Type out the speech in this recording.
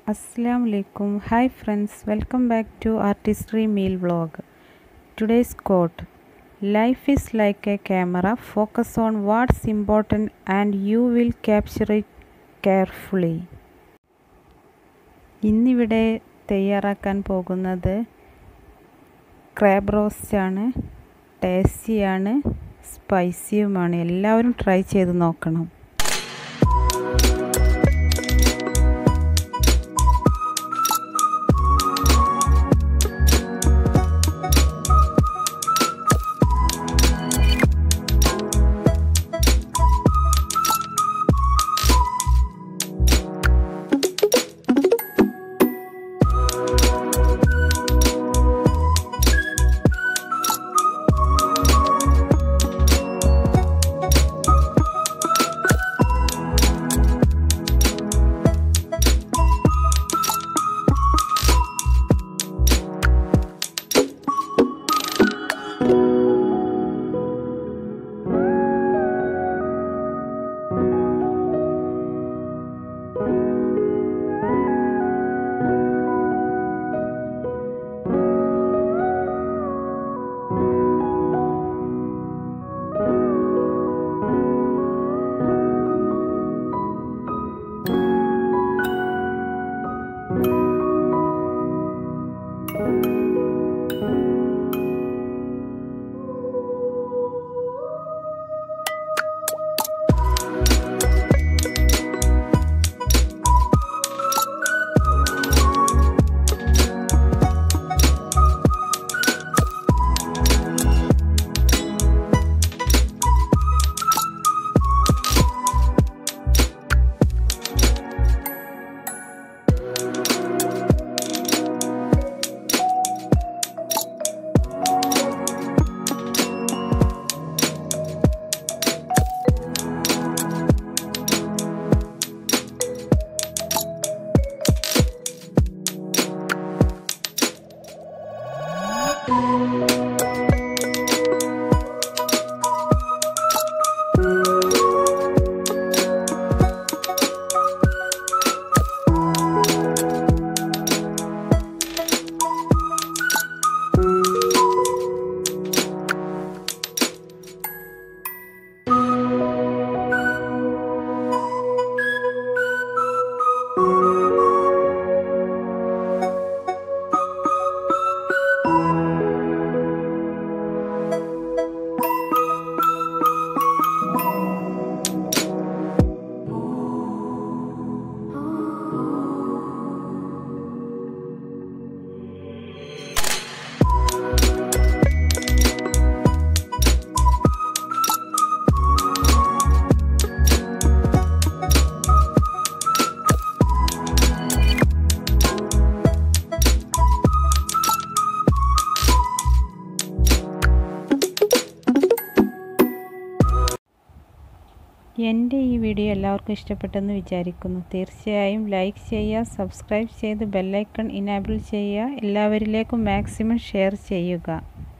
Assalamu alaikum. Hi friends, welcome back to Artistry Meal Vlog. Today's quote Life is like a camera, focus on what's important and you will capture it carefully. ഇന്നിവിടെ തയ്യാറാക്കാൻ പോകുന്നത് crab റോസ്റ്റാണ് ടേസ്റ്റിയാണ് സ്പൈസിയുമാണ് എല്ലാവരും try ചെയ്ത് നോക്കണം എൻ്റെ ഈ video എല്ലാവർക്കും ഇഷ്ടപ്പെട്ടെന്ന് വിചാരിക്കുന്നു തീർച്ചയായും ലൈക്ക് ചെയ്യുക സബ്സ്ക്രൈബ് ചെയ്ത് ബെല്ലൈക്കൺ ഇനാബിൾ ചെയ്യുക എല്ലാവരിലേക്കും മാക്സിമം ഷെയർ ചെയ്യുക